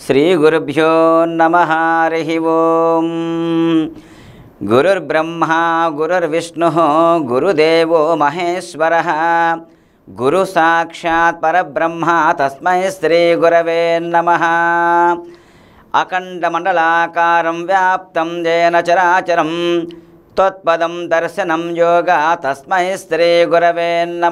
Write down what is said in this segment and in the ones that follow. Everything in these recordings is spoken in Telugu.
శ్రీగురుభ్యో నమ హరి ఓం గురుర్బ్రహ్మా గురుర్విష్ణు గురుదేవో మహేశ్వర గురు సాక్షాత్ పరబ్రహ్మ తస్మై శ్రీ గురవే నమ అఖండమండలాకారం వ్యాప్తం జేన చరాచరం త్వత్పదం దర్శనం యోగా తస్మై శ్రీ గురవే నమ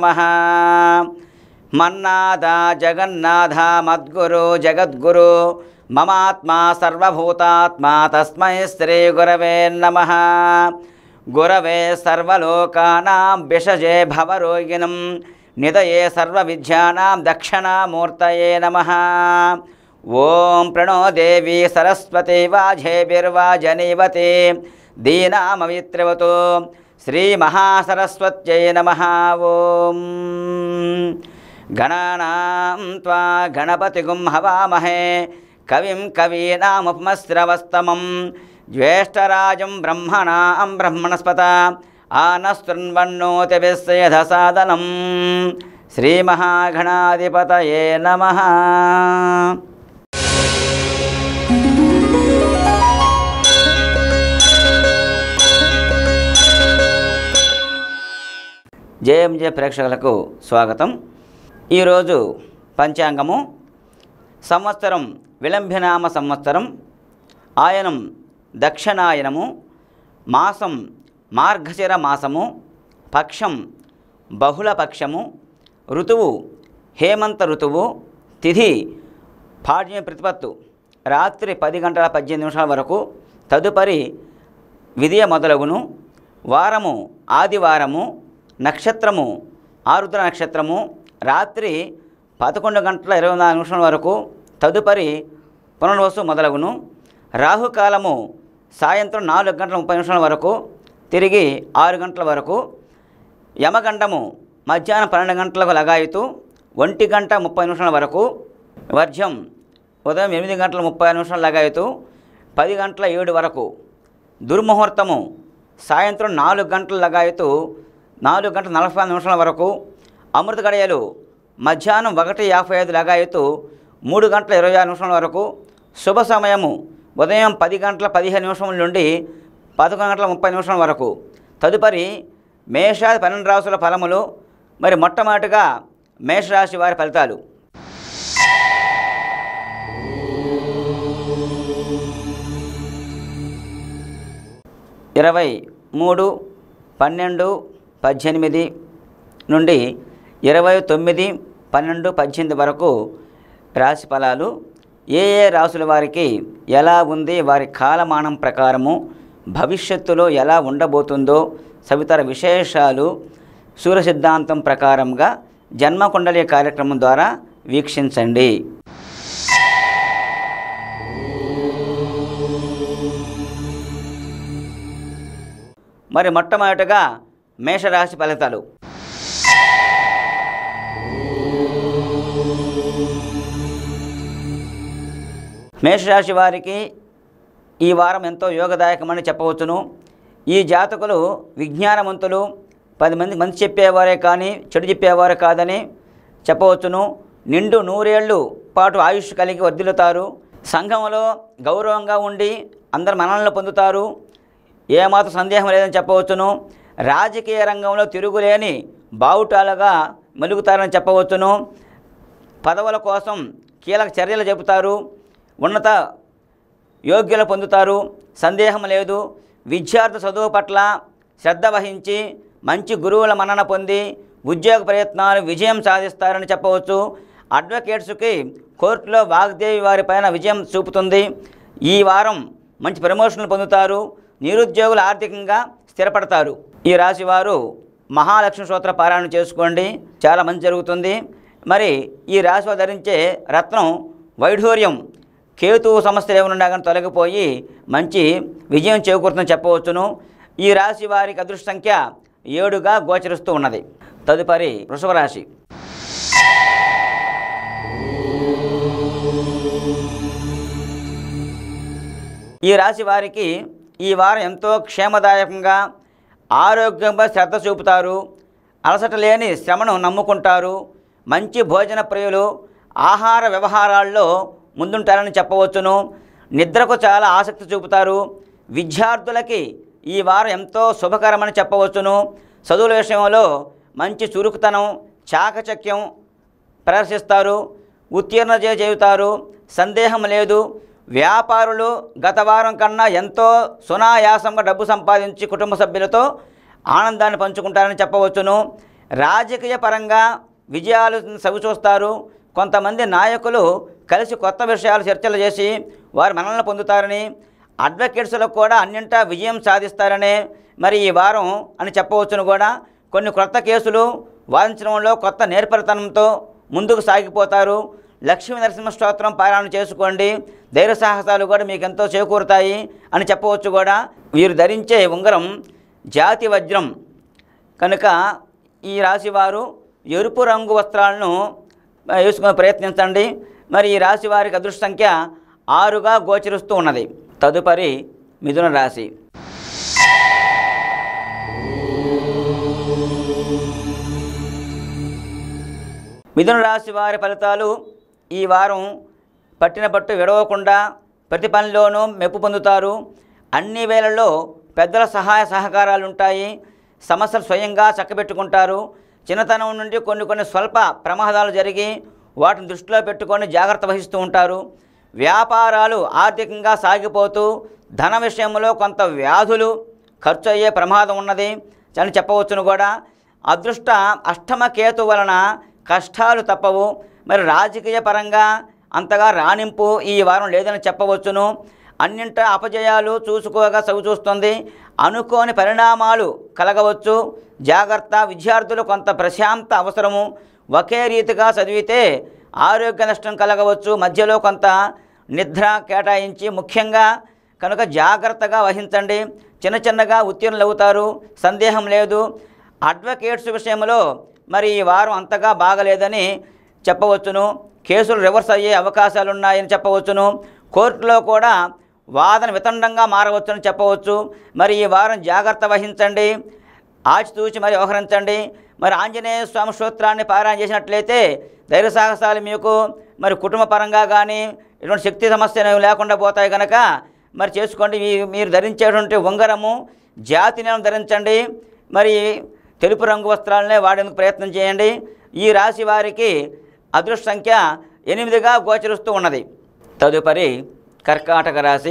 మన్నాథ జగన్నాథ మద్గురు జగద్గురు మమాత్మా సర్వభూతాత్మా తస్మై శ్రీ గురవే నమ గురవే సర్వలోకానాం విషజే భవరోగిణం నిదయే సర్వవిద్యానాం దక్షిణామూర్తయే నమ ఓం ప్రణో దేవి సరస్వతి వాజేభిర్వాజనీవతి దీనామవిత్రవతు శ్రీమహాసరస్వత్యై నమ ఓం గణానాం త్వా గణపతిగుం హవామహే కవిం కవీనాముపమశ్రవస్తమం జ్యేష్ఠరాజం బ్రహ్మణాం బ్రహ్మణస్పత ఆనస్తృన్వన్నోతి విశ్వేధసాదనం శ్రీమహాగణాధిపతయే నమ జేఎంజే ప్రేక్షకులకు స్వాగతం ఈరోజు పంచాంగము సంవత్సరం విలంబినామ సంవత్సరం ఆయనం దక్షిణాయనము మాసం మార్గశిర మాసము పక్షం బహుళ పక్షము ఋతువు హేమంత ఋతువు తిథి పాడ్య ప్రతిపత్తు రాత్రి పది గంటల పద్దెనిమిది నిమిషాల వరకు తదుపరి విధియ మొదలగును వారము ఆదివారము నక్షత్రము ఆరుద్ర నక్షత్రము రాత్రి పదకొండు గంటల ఇరవై నాలుగు నిమిషాల వరకు తదుపరి పునర్వసు మొదలగును రాహుకాలము సాయంత్రం నాలుగు గంటల ముప్పై నిమిషాల వరకు తిరిగి ఆరు గంటల వరకు యమగండము మధ్యాహ్నం పన్నెండు గంటలకు లగాయతు ఒంటి గంట ముప్పై నిమిషాల వరకు వర్జ్యం ఉదయం ఎనిమిది గంటల ముప్పై నిమిషాలు లగాయతు పది గంటల ఏడు వరకు దుర్ముహూర్తము సాయంత్రం నాలుగు గంటల లగాయతు నాలుగు గంటల నలభై ఐదు నిమిషాల వరకు అమృత గడియలు మధ్యాహ్నం ఒకటి యాభై ఐదు లగాయతు మూడు గంటల ఇరవై ఆరు నిమిషాల వరకు శుభ సమయము ఉదయం పది గంటల పదిహేను నిమిషముల నుండి పదకొండు గంటల ముప్పై నిమిషాల వరకు తదుపరి మేషాది పన్నెండు రాసుల ఫలములు మరి మొట్టమొదటిగా మేషరాశి వారి ఫలితాలు ఇరవై మూడు పన్నెండు పద్దెనిమిది నుండి ఇరవై తొమ్మిది పన్నెండు పద్దెనిమిది వరకు రాశి ఫలాలు ఏ ఏ రాసుల వారికి ఎలా ఉంది వారి కాలమానం ప్రకారము భవిష్యత్తులో ఎలా ఉండబోతుందో సవితర విశేషాలు సూర్య సిద్ధాంతం ప్రకారంగా జన్మకుండలి కార్యక్రమం ద్వారా వీక్షించండి మరి మొట్టమొదటగా మేషరాశి ఫలితాలు మేషరాశి వారికి ఈ వారం ఎంతో యోగదాయకమని చెప్పవచ్చును ఈ జాతకులు విజ్ఞానవంతులు పది మంది మంచి చెప్పేవారే కానీ చెడు చెప్పేవారు కాదని చెప్పవచ్చును నిండు నూరేళ్ళు పాటు ఆయుష్ కలిగి వర్ధిల్లుతారు సంఘంలో గౌరవంగా ఉండి అందరు మనల్ని పొందుతారు ఏమాత్రం సందేహం లేదని చెప్పవచ్చును రాజకీయ రంగంలో తిరుగులేని బావుటాలుగా మెలుగుతారని చెప్పవచ్చును పదవుల కోసం కీలక చర్యలు చెబుతారు ఉన్నత యోగ్యులు పొందుతారు సందేహం లేదు విద్యార్థి చదువు పట్ల శ్రద్ధ వహించి మంచి గురువుల మన్నన పొంది ఉద్యోగ ప్రయత్నాలు విజయం సాధిస్తారని చెప్పవచ్చు అడ్వకేట్స్కి కోర్టులో వాగ్దేవి వారిపైన విజయం చూపుతుంది ఈ వారం మంచి ప్రమోషన్లు పొందుతారు నిరుద్యోగులు ఆర్థికంగా స్థిరపడతారు ఈ రాశి వారు మహాలక్ష్మి స్తోత్ర పారాయణ చేసుకోండి చాలా మంచి జరుగుతుంది మరి ఈ రాశిలో ధరించే రత్నం వైఢూర్యం కేతు సమస్యలు ఏమైనా కానీ తొలగిపోయి మంచి విజయం చేకూరుతుందని చెప్పవచ్చును ఈ రాశి వారికి అదృష్ట సంఖ్య ఏడుగా గోచరిస్తూ ఉన్నది తదుపరి వృషభ రాశి ఈ రాశి వారికి ఈ వారం ఎంతో క్షేమదాయకంగా ఆరోగ్యంపై శ్రద్ధ చూపుతారు అలసట లేని శ్రమను నమ్ముకుంటారు మంచి భోజన ప్రియులు ఆహార వ్యవహారాల్లో ముందుంటారని చెప్పవచ్చును నిద్రకు చాలా ఆసక్తి చూపుతారు విద్యార్థులకి ఈ వారం ఎంతో శుభకరమని చెప్పవచ్చును చదువుల విషయంలో మంచి చురుకుతనం చాకచక్యం ప్రదర్శిస్తారు ఉత్తీర్ణ చేయుతారు సందేహం లేదు వ్యాపారులు గత వారం కన్నా ఎంతో సునాయాసంగా డబ్బు సంపాదించి కుటుంబ సభ్యులతో ఆనందాన్ని పంచుకుంటారని చెప్పవచ్చును రాజకీయ పరంగా విజయాలు చవిచూస్తారు కొంతమంది నాయకులు కలిసి కొత్త విషయాలు చర్చలు చేసి వారి మనల్ని పొందుతారని అడ్వకేట్స్లకు కూడా అన్నింటా విజయం సాధిస్తారనే మరి ఈ వారం అని చెప్పవచ్చును కూడా కొన్ని కొత్త కేసులు వాదించడంలో కొత్త నేర్పరితనంతో ముందుకు సాగిపోతారు లక్ష్మీ నరసింహ స్తోత్రం పారాయణ చేసుకోండి ధైర్య సాహసాలు కూడా మీకు ఎంతో చేకూరుతాయి అని చెప్పవచ్చు కూడా వీరు ధరించే ఉంగరం జాతి వజ్రం కనుక ఈ రాశివారు ఎరుపు రంగు వస్త్రాలను ఆ, వేసుకునే ప్రయత్నించండి మరి ఈ రాశి వారికి అదృష్ట సంఖ్య ఆరుగా గోచరిస్తూ ఉన్నది తదుపరి మిథున రాశి మిథున రాశి వారి ఫలితాలు ఈ వారం పట్టిన పట్టు విడవకుండా ప్రతి పనిలోనూ మెప్పు పొందుతారు అన్ని వేళల్లో పెద్దల సహాయ సహకారాలు ఉంటాయి సమస్యలు స్వయంగా చక్కబెట్టుకుంటారు చిన్నతనం నుండి కొన్ని కొన్ని స్వల్ప ప్రమాదాలు జరిగి వాటిని దృష్టిలో పెట్టుకొని జాగ్రత్త వహిస్తూ ఉంటారు వ్యాపారాలు ఆర్థికంగా సాగిపోతూ ధన విషయంలో కొంత వ్యాధులు ఖర్చు అయ్యే ప్రమాదం ఉన్నది అని చెప్పవచ్చును కూడా అదృష్ట అష్టమ కేతు వలన కష్టాలు తప్పవు మరి రాజకీయ పరంగా అంతగా రాణింపు ఈ వారం లేదని చెప్పవచ్చును అన్నింట అపజయాలు చూసుకోగా చవి చూస్తుంది అనుకోని పరిణామాలు కలగవచ్చు జాగ్రత్త విద్యార్థులు కొంత ప్రశాంత అవసరము ఒకే రీతిగా చదివితే ఆరోగ్య నష్టం కలగవచ్చు మధ్యలో కొంత నిద్ర కేటాయించి ముఖ్యంగా కనుక జాగ్రత్తగా వహించండి చిన్న చిన్నగా ఉత్తీర్ణులు అవుతారు సందేహం లేదు అడ్వకేట్స్ విషయంలో మరి ఈ వారం అంతగా బాగలేదని చెప్పవచ్చును కేసులు రివర్స్ అయ్యే అవకాశాలు ఉన్నాయని చెప్పవచ్చును కోర్టులో కూడా వాదన వితండంగా మారవచ్చని చెప్పవచ్చు మరి ఈ వారం జాగ్రత్త వహించండి ఆచితూచి మరి వ్యవహరించండి మరి ఆంజనేయ స్వామి స్తోత్రాన్ని పారాయణ చేసినట్లయితే ధైర్య సాహసాలు మీకు మరి కుటుంబ పరంగా కానీ ఇటువంటి శక్తి సమస్యలు లేకుండా పోతాయి కనుక మరి చేసుకోండి మీ- మీరు ధరించేటువంటి ఉంగరము జాతి నెలను ధరించండి మరి తెలుపు రంగు వస్త్రాలనే వాడేందుకు ప్రయత్నం చేయండి ఈ రాశి వారికి అదృష్ట సంఖ్య ఎనిమిదిగా గోచరిస్తూ ఉన్నది తదుపరి కర్కాటక రాశి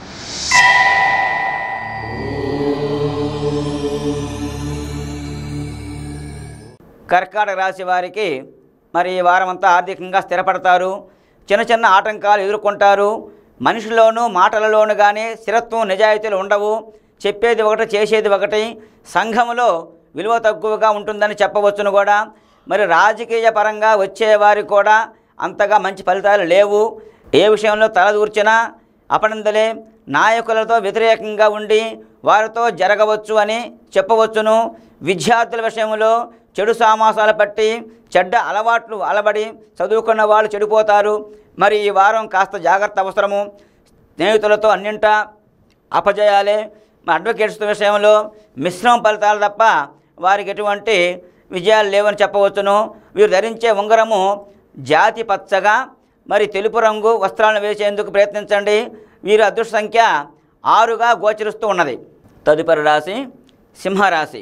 కర్కాటక రాశి వారికి మరి ఈ వారం అంతా ఆర్థికంగా స్థిరపడతారు చిన్న చిన్న ఆటంకాలు ఎదుర్కొంటారు మనిషిలోనూ మాటలలోనూ కానీ స్థిరత్వం నిజాయితీలు ఉండవు చెప్పేది ఒకటి చేసేది ఒకటి సంఘంలో విలువ తక్కువగా ఉంటుందని చెప్పవచ్చును కూడా మరి రాజకీయ పరంగా వచ్చేవారి కూడా అంతగా మంచి ఫలితాలు లేవు ఏ విషయంలో తలదూర్చినా అపనందలే నాయకులతో వ్యతిరేకంగా ఉండి వారితో జరగవచ్చు అని చెప్పవచ్చును విద్యార్థుల విషయంలో చెడు సామాసాలు పట్టి చెడ్డ అలవాట్లు అలబడి చదువుకున్న వాళ్ళు చెడిపోతారు మరి ఈ వారం కాస్త జాగ్రత్త అవసరము స్నేహితులతో అన్నింటా అపజయాలే మా అడ్వకేట్స్ విషయంలో మిశ్రమ ఫలితాలు తప్ప వారికి ఎటువంటి విజయాలు లేవని చెప్పవచ్చును వీరు ధరించే ఉంగరము జాతి పచ్చగా మరి తెలుపు రంగు వస్త్రాలను వేసేందుకు ప్రయత్నించండి వీరి అదృష్ట సంఖ్య ఆరుగా గోచరిస్తూ ఉన్నది తదుపరి రాశి సింహరాశి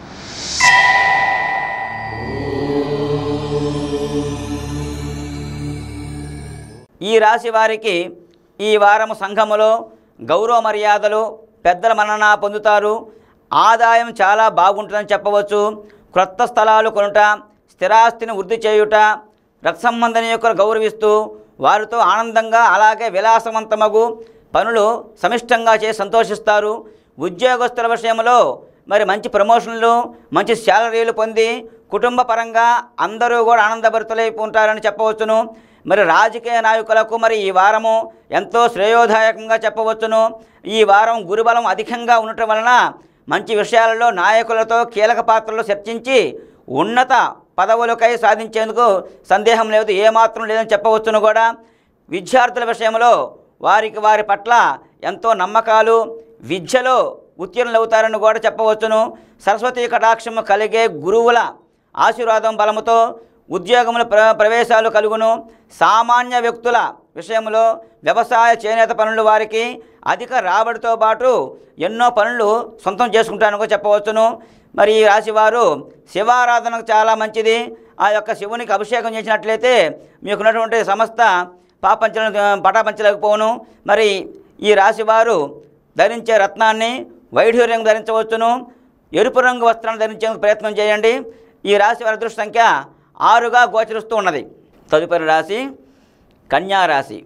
ఈ రాశి వారికి ఈ వారము సంఘములో గౌరవ మర్యాదలు పెద్దల మన్నన పొందుతారు ఆదాయం చాలా బాగుంటుందని చెప్పవచ్చు క్రొత్త స్థలాలు కొనుట స్థిరాస్తిని వృద్ధి చేయుట రక్త సంబంధనీయులను గౌరవిస్తూ వారితో ఆనందంగా అలాగే విలాసవంతమగు పనులు సమిష్టంగా చేసి సంతోషిస్తారు ఉద్యోగస్తుల విషయంలో మరి మంచి ప్రమోషన్లు మంచి శాలరీలు పొంది కుటుంబ పరంగా అందరూ కూడా ఆనందభరితులై ఉంటారని చెప్పవచ్చును మరి రాజకీయ నాయకులకు మరి ఈ వారము ఎంతో శ్రేయోదాయకంగా చెప్పవచ్చును ఈ వారం గురుబలం అధికంగా ఉండటం వలన మంచి విషయాలలో నాయకులతో కీలక పాత్రలు చర్చించి ఉన్నత పదవులకై సాధించేందుకు సందేహం లేదు ఏమాత్రం లేదని చెప్పవచ్చును కూడా విద్యార్థుల విషయంలో వారికి వారి పట్ల ఎంతో నమ్మకాలు విద్యలో ఉత్తీర్ణులు అవుతారని కూడా చెప్పవచ్చును సరస్వతి కటాక్షము కలిగే గురువుల ఆశీర్వాదం బలముతో ఉద్యోగముల ప్ర ప్రవేశాలు కలుగును సామాన్య వ్యక్తుల విషయంలో వ్యవసాయ చేనేత పనులు వారికి అధిక రాబడితో పాటు ఎన్నో పనులు సొంతం చేసుకుంటానని చెప్పవచ్చును మరి ఈ రాశివారు శివారాధనకు చాలా మంచిది ఆ యొక్క శివునికి అభిషేకం చేసినట్లయితే మీకున్నటువంటి సమస్త పాపంచలను పటాపంచలేకపోను మరి ఈ రాశివారు ధరించే రత్నాన్ని వైఢూర్యం ధరించవచ్చును ఎరుపు రంగు వస్త్రాన్ని ధరించేందుకు ప్రయత్నం చేయండి ఈ రాశి వారి అదృష్ట సంఖ్య ఆరుగా గోచరిస్తూ ఉన్నది తదుపరి రాశి కన్యా రాశి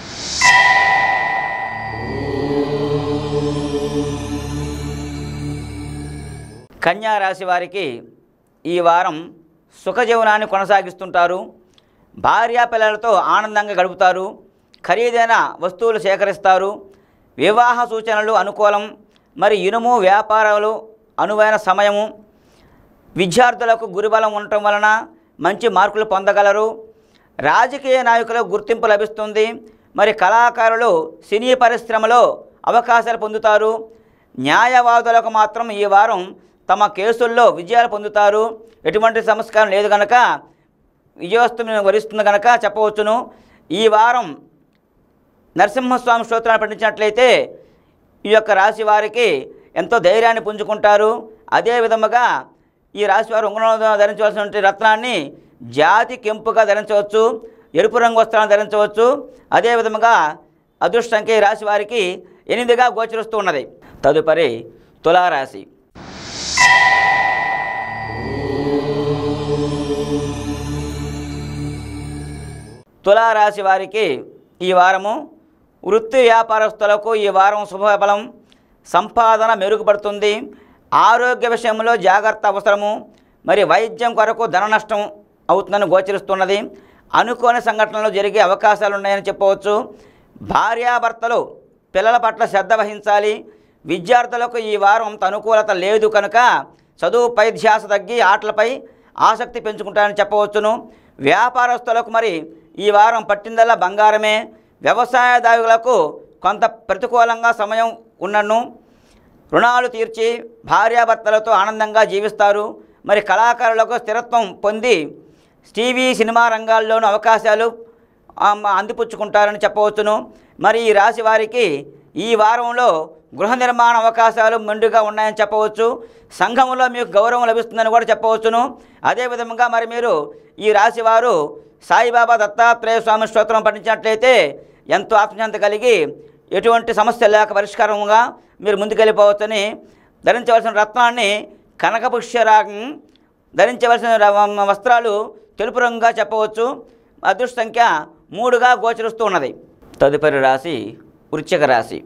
కన్యా రాశి వారికి ఈ వారం సుఖజీవనాన్ని కొనసాగిస్తుంటారు భార్యా పిల్లలతో ఆనందంగా గడుపుతారు ఖరీదైన వస్తువులు సేకరిస్తారు వివాహ సూచనలు అనుకూలం మరి ఇనుము వ్యాపారాలు అనువైన సమయము విద్యార్థులకు గురుబలం ఉండటం వలన మంచి మార్కులు పొందగలరు రాజకీయ నాయకులకు గుర్తింపు లభిస్తుంది మరి కళాకారులు సినీ పరిశ్రమలో అవకాశాలు పొందుతారు న్యాయవాదులకు మాత్రం ఈ వారం తమ కేసుల్లో విజయాలు పొందుతారు ఎటువంటి సంస్కారం లేదు కనుక విజయోస్తం వరిస్తుంది కనుక చెప్పవచ్చును ఈ వారం నరసింహస్వామి స్తోత్రాన్ని పఠించినట్లయితే ఈ యొక్క రాశి వారికి ఎంతో ధైర్యాన్ని పుంజుకుంటారు అదే విధముగా ఈ రాశి వారు ఉంగరంలో ధరించవలసిన రత్నాన్ని జాతి కెంపుగా ధరించవచ్చు ఎరుపు రంగు వస్త్రాలను ధరించవచ్చు అదే విధముగా అదృష్టంకి ఈ రాశి వారికి ఎనిమిదిగా గోచరిస్తూ ఉన్నది తదుపరి తులారాశి తులారాశి వారికి ఈ వారము వృత్తి వ్యాపారస్తులకు ఈ వారం శుభఫలం సంపాదన మెరుగుపడుతుంది ఆరోగ్య విషయంలో జాగ్రత్త అవసరము మరి వైద్యం కొరకు ధన నష్టం అవుతుందని గోచరిస్తున్నది అనుకోని సంఘటనలు జరిగే అవకాశాలు ఉన్నాయని చెప్పవచ్చు భార్యాభర్తలు పిల్లల పట్ల శ్రద్ధ వహించాలి విద్యార్థులకు ఈ వారం అంత అనుకూలత లేదు కనుక చదువుపై ధ్యాస తగ్గి ఆటలపై ఆసక్తి పెంచుకుంటారని చెప్పవచ్చును వ్యాపారస్తులకు మరి ఈ వారం పట్టిందల్లా బంగారమే వ్యవసాయదారులకు కొంత ప్రతికూలంగా సమయం ఉన్నను రుణాలు తీర్చి భార్యాభర్తలతో ఆనందంగా జీవిస్తారు మరి కళాకారులకు స్థిరత్వం పొంది టీవీ సినిమా రంగాల్లోనూ అవకాశాలు ఆ, మ- అందిపుచ్చుకుంటారని చెప్పవచ్చును మరి ఈ రాశి వారికి ఈ వారంలో గృహ నిర్మాణ అవకాశాలు మెండుగా ఉన్నాయని చెప్పవచ్చు సంఘంలో మీకు గౌరవం లభిస్తుందని కూడా చెప్పవచ్చును అదేవిధంగా మరి మీరు ఈ రాశి వారు సాయిబాబా దత్తాత్రేయ స్వామి స్తోత్రం పఠించినట్లయితే ఎంతో ఆత్మశాంతి కలిగి ఎటువంటి సమస్య లేక పరిష్కారంగా మీరు ముందుకెళ్ళిపోవచ్చని ధరించవలసిన రత్నాన్ని కనకపుష్యరాగం ధరించవలసిన ర- వస్త్రాలు తెలుపు రంగుగా చెప్పవచ్చు అదృష్ట సంఖ్య మూడుగా గోచరిస్తూ ఉన్నది తదుపరి రాశి వృశ్చిక రాశి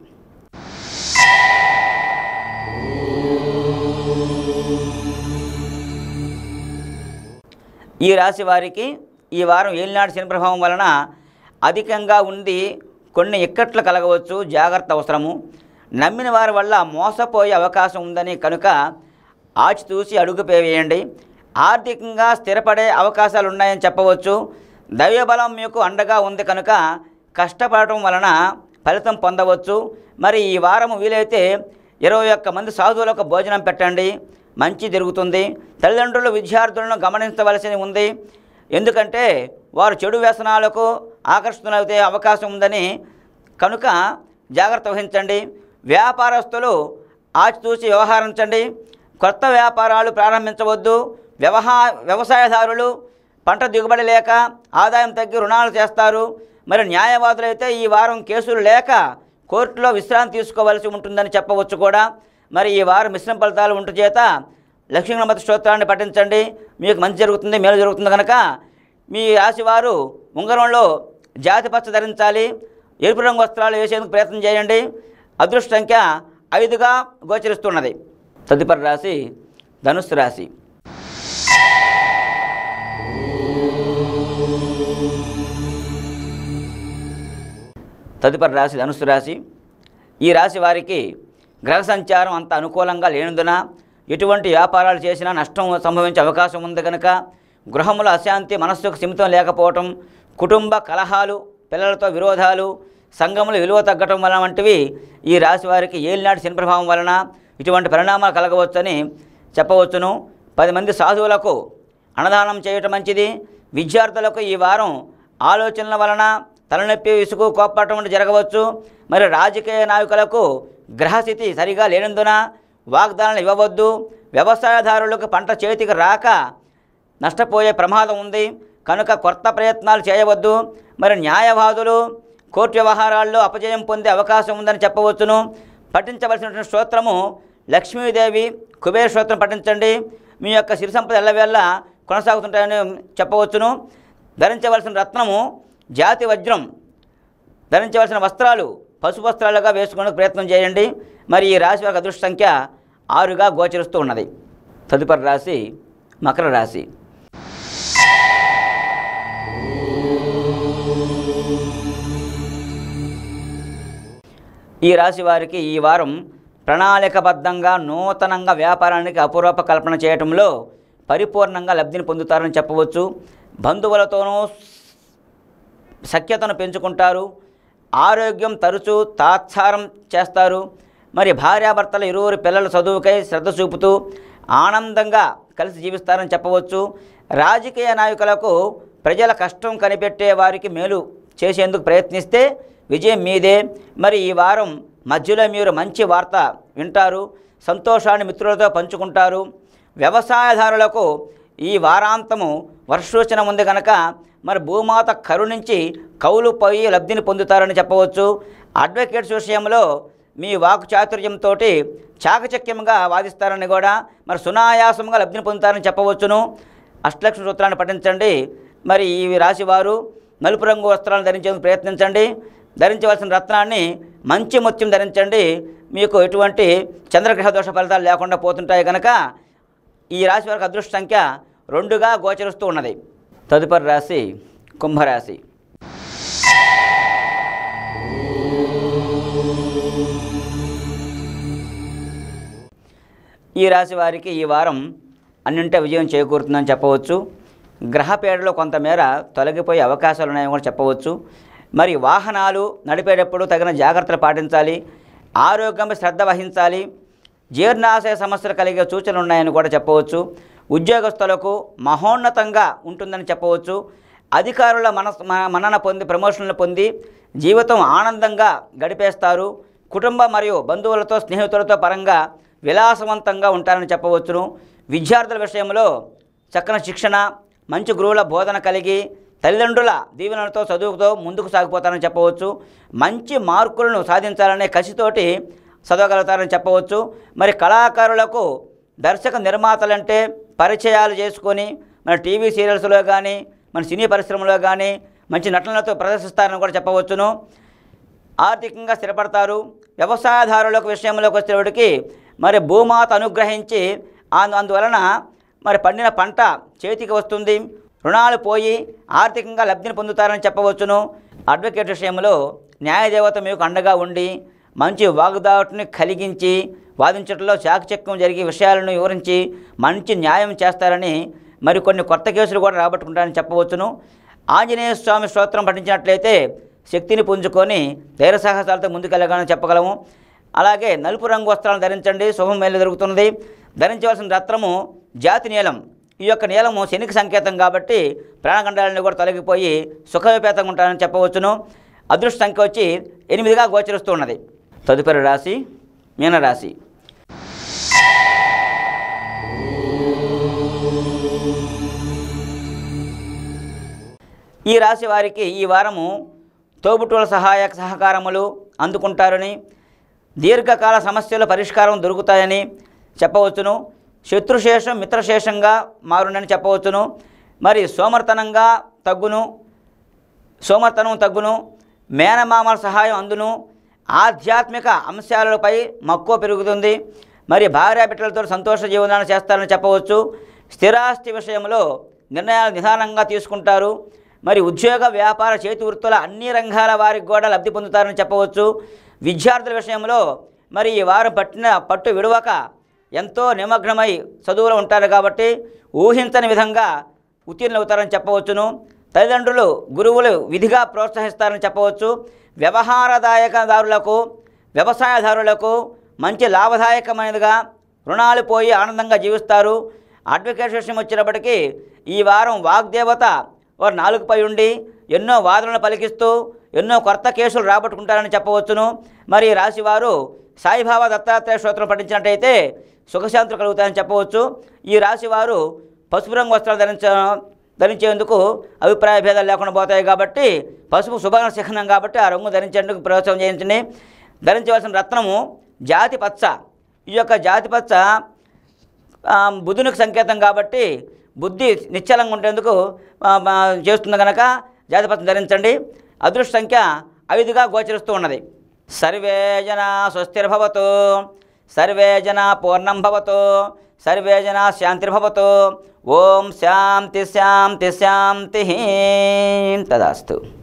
ఈ రాశి వారికి ఈ వారం ఏలినాటి శని ప్రభావం వలన అధికంగా ఉంది కొన్ని ఇక్కట్లు కలగవచ్చు జాగ్రత్త అవసరము నమ్మిన వారి వల్ల మోసపోయే అవకాశం ఉందని కనుక ఆచితూసి అడుగు వేయండి ఆర్థికంగా స్థిరపడే అవకాశాలు ఉన్నాయని చెప్పవచ్చు దైవబలం మీకు అండగా ఉంది కనుక కష్టపడటం వలన ఫలితం పొందవచ్చు మరి ఈ వారం వీలైతే ఇరవై ఒక్క మంది సాధువులకు భోజనం పెట్టండి మంచి జరుగుతుంది తల్లిదండ్రులు విద్యార్థులను గమనించవలసి ఉంది ఎందుకంటే వారు చెడు వ్యసనాలకు ఆకర్షితులైతే అవకాశం ఉందని కనుక జాగ్రత్త వహించండి వ్యాపారస్తులు ఆచితూచి వ్యవహరించండి కొత్త వ్యాపారాలు ప్రారంభించవద్దు వ్యవహా వ్యవసాయదారులు పంట దిగుబడి లేక ఆదాయం తగ్గి రుణాలు చేస్తారు మరి న్యాయవాదులైతే ఈ వారం కేసులు లేక కోర్టులో విశ్రాంతి తీసుకోవాల్సి ఉంటుందని చెప్పవచ్చు కూడా మరి ఈ వారం మిశ్రమ ఫలితాలు ఉంటు చేత లక్ష్మీగణపతి స్తోత్రాన్ని పఠించండి మీకు మంచి జరుగుతుంది మేలు జరుగుతుంది కనుక మీ రాశివారు ఉంగరంలో జాతి పచ్చ ధరించాలి ఎరుపు రంగు వస్త్రాలు వేసేందుకు ప్రయత్నం చేయండి అదృష్ట సంఖ్య ఐదుగా గోచరిస్తున్నది తదుపరి రాశి ధనుస్సు రాశి తదుపరి రాశి ధనుస్సు రాశి ఈ రాశి వారికి గ్రహ సంచారం అంత అనుకూలంగా లేనందున ఎటువంటి వ్యాపారాలు చేసినా నష్టం సంభవించే అవకాశం ఉంది కనుక గృహముల అశాంతి మనస్సుకు సిమితం లేకపోవటం కుటుంబ కలహాలు పిల్లలతో విరోధాలు సంఘములు విలువ తగ్గటం వలన వంటివి ఈ రాశి వారికి ఏలినాటి శని ప్రభావం వలన ఇటువంటి పరిణామాలు కలగవచ్చని చెప్పవచ్చును పది మంది సాధువులకు అన్నదానం చేయటం మంచిది విద్యార్థులకు ఈ వారం ఆలోచనల వలన తలనొప్పి విసుగు కోప్పటం వంటి జరగవచ్చు మరి రాజకీయ నాయకులకు గ్రహస్థితి సరిగా లేనందున వాగ్దానాలు ఇవ్వవద్దు వ్యవసాయదారులకు పంట చేతికి రాక నష్టపోయే ప్రమాదం ఉంది కనుక కొత్త ప్రయత్నాలు చేయవద్దు మరి న్యాయవాదులు కోర్టు వ్యవహారాల్లో అపజయం పొందే అవకాశం ఉందని చెప్పవచ్చును పఠించవలసినటువంటి స్తోత్రము లక్ష్మీదేవి కుబేర స్తోత్రం పఠించండి మీ యొక్క సిరి సంపద ఎల్లవేళ్ళ కొనసాగుతుంటాయని చెప్పవచ్చును ధరించవలసిన రత్నము జాతి వజ్రం ధరించవలసిన వస్త్రాలు పసుపు వస్త్రాలుగా వేసుకునే ప్రయత్నం చేయండి మరి ఈ రాశి యొక్క అదృష్ట సంఖ్య ఆరుగా గోచరిస్తూ ఉన్నది తదుపరి రాశి మకర రాశి ఈ రాశి వారికి ఈ వారం ప్రణాళికబద్ధంగా నూతనంగా వ్యాపారానికి అపూర్వప కల్పన చేయటంలో పరిపూర్ణంగా లబ్ధిని పొందుతారని చెప్పవచ్చు బంధువులతోనూ సఖ్యతను పెంచుకుంటారు ఆరోగ్యం తరచూ తాత్సారం చేస్తారు మరి భార్యాభర్తల ఇరువురు పిల్లల చదువుకై శ్రద్ధ చూపుతూ ఆనందంగా కలిసి జీవిస్తారని చెప్పవచ్చు రాజకీయ నాయకులకు ప్రజల కష్టం కనిపెట్టే వారికి మేలు చేసేందుకు ప్రయత్నిస్తే విజయం మీదే మరి ఈ వారం మధ్యలో మీరు మంచి వార్త వింటారు సంతోషాన్ని మిత్రులతో పంచుకుంటారు వ్యవసాయదారులకు ఈ వారాంతము వర్షోచన ఉంది కనుక మరి భూమాత కరుణించి కౌలు పోయి లబ్ధిని పొందుతారని చెప్పవచ్చు అడ్వకేట్స్ విషయంలో మీ వాక్ చాతుర్యంతో చాకచక్యంగా వాదిస్తారని కూడా మరి సునాయాసంగా లబ్ధిని పొందుతారని చెప్పవచ్చును అష్టలక్ష్మి సూత్రాన్ని పఠించండి మరి ఈ రాశి వారు నలుపు రంగు వస్త్రాలను ధరించేందుకు ప్రయత్నించండి ధరించవలసిన రత్నాన్ని మంచి ముత్యం ధరించండి మీకు ఎటువంటి చంద్రగ్రహ దోష ఫలితాలు లేకుండా పోతుంటాయి కనుక ఈ రాశి వారికి అదృష్ట సంఖ్య రెండుగా గోచరిస్తూ ఉన్నది తదుపరి రాశి కుంభరాశి ఈ రాశి వారికి ఈ వారం అన్నింటే విజయం చేకూరుతుందని చెప్పవచ్చు గ్రహపీడలో కొంతమేర తొలగిపోయే అవకాశాలు ఉన్నాయని కూడా చెప్పవచ్చు మరి వాహనాలు నడిపేటప్పుడు తగిన జాగ్రత్తలు పాటించాలి ఆరోగ్యంపై శ్రద్ధ వహించాలి జీర్ణాశయ సమస్యలు కలిగే సూచనలు ఉన్నాయని కూడా చెప్పవచ్చు ఉద్యోగస్తులకు మహోన్నతంగా ఉంటుందని చెప్పవచ్చు అధికారుల మనస్ మ- మన్నన పొంది ప్రమోషన్లు పొంది జీవితం ఆనందంగా గడిపేస్తారు కుటుంబ మరియు బంధువులతో స్నేహితులతో పరంగా విలాసవంతంగా ఉంటారని చెప్పవచ్చును విద్యార్థుల విషయంలో చక్కని శిక్షణ మంచి గురువుల బోధన కలిగి తల్లిదండ్రుల దీవెనలతో చదువుతో ముందుకు సాగిపోతారని చెప్పవచ్చు మంచి మార్కులను సాధించాలనే కసితోటి చదవగలుగుతారని చెప్పవచ్చు మరి కళాకారులకు దర్శక నిర్మాతలంటే పరిచయాలు చేసుకొని మన టీవీ సీరియల్స్లో కానీ మన సినీ పరిశ్రమలో కానీ మంచి నటనలతో ప్రదర్శిస్తారని కూడా చెప్పవచ్చును ఆర్థికంగా స్థిరపడతారు వ్యవసాయదారులకు విషయంలోకి వచ్చేవాడికి మరి భూమాత అనుగ్రహించి అందు అందువలన మరి పండిన పంట చేతికి వస్తుంది రుణాలు పోయి ఆర్థికంగా లబ్ధిని పొందుతారని చెప్పవచ్చును అడ్వకేట్ విషయంలో న్యాయదేవత మీకు అండగా ఉండి మంచి వాగ్దాటుని కలిగించి వాదించడంలో చాకచక్యం జరిగే విషయాలను వివరించి మంచి న్యాయం చేస్తారని మరికొన్ని కొత్త కేసులు కూడా రాబట్టుకుంటారని చెప్పవచ్చును ఆంజనేయ స్వామి స్తోత్రం పఠించినట్లయితే శక్తిని పుంజుకొని ధైర్య సాహసాలతో ముందుకెళ్ళగానే చెప్పగలము అలాగే నలుపు రంగు వస్త్రాలను ధరించండి శుభం మేలు జరుగుతున్నది ధరించవలసిన రత్నము జాతి నీలం ఈ యొక్క నీలము శనికి సంకేతం కాబట్టి ప్రాణగండాలను కూడా తొలగిపోయి సుఖవిపేతంగా ఉంటారని చెప్పవచ్చును అదృష్ట సంఖ్య వచ్చి ఎనిమిదిగా గోచరిస్తూ ఉన్నది తదుపరి రాశి మీనరాశి ఈ రాశి వారికి ఈ వారము తోబుట్టువుల సహాయక సహకారములు అందుకుంటారని దీర్ఘకాల సమస్యల పరిష్కారం దొరుకుతాయని చెప్పవచ్చును శత్రుశేషం మిత్రశేషంగా మారునని చెప్పవచ్చును మరి సోమర్తనంగా తగ్గును సోమర్తనం తగ్గును మేనమామల సహాయం అందును ఆధ్యాత్మిక అంశాలపై మక్కువ పెరుగుతుంది మరి భార్య బిడ్డలతో సంతోష జీవనాన్ని చేస్తారని చెప్పవచ్చు స్థిరాస్తి విషయంలో నిర్ణయాలు నిదానంగా తీసుకుంటారు మరి ఉద్యోగ వ్యాపార చేతి వృత్తుల అన్ని రంగాల వారికి కూడా లబ్ధి పొందుతారని చెప్పవచ్చు విద్యార్థుల విషయంలో మరి ఈ వారం పట్టిన పట్టు విడవక ఎంతో నిమగ్నమై చదువులో ఉంటారు కాబట్టి ఊహించని విధంగా ఉత్తీర్ణులవుతారని చెప్పవచ్చును తల్లిదండ్రులు గురువులు విధిగా ప్రోత్సహిస్తారని చెప్పవచ్చు వ్యవహారదాయకదారులకు వ్యవసాయదారులకు మంచి లాభదాయకమైనదిగా రుణాలు పోయి ఆనందంగా జీవిస్తారు అడ్వకేట్ విషయం వచ్చినప్పటికీ ఈ వారం వాగ్దేవత వారు నాలుగుపై ఉండి ఎన్నో వాదనలు పలికిస్తూ ఎన్నో కొత్త కేసులు రాబట్టుకుంటారని చెప్పవచ్చును మరి ఈ రాశివారు సాయిబాబా దత్తాత్రేయ స్తోత్రం పఠించినట్టయితే సుఖశాంతులు కలుగుతాయని చెప్పవచ్చు ఈ రాశివారు పసుపు రంగు వస్త్రాలు ధరించ ధరించేందుకు అభిప్రాయ భేదాలు లేకుండా పోతాయి కాబట్టి పసుపు శుభ చిహ్నం కాబట్టి ఆ రంగు ధరించేందుకు ప్రోత్సాహం చేయించండి ధరించవలసిన రత్నము జాతి పచ్చ ఈ యొక్క జాతి పచ్చ ఆ, బుధునికి సంకేతం కాబట్టి బుద్ధి నిశ్చలంగా ఉండేందుకు ఆ, ఆ, చేస్తుంది కనుక జాతిపత్రం ధరించండి అదృష్ట సంఖ్య ఐదుగా గోచరిస్తూ ఉన్నది సర్వే జన స్వస్తిర్భవతు సర్వే జన పూర్ణం భవతు సర్వే జన శాంతిర్భవతు ఓం శాంతి శాంతి శాంతి తదాస్తు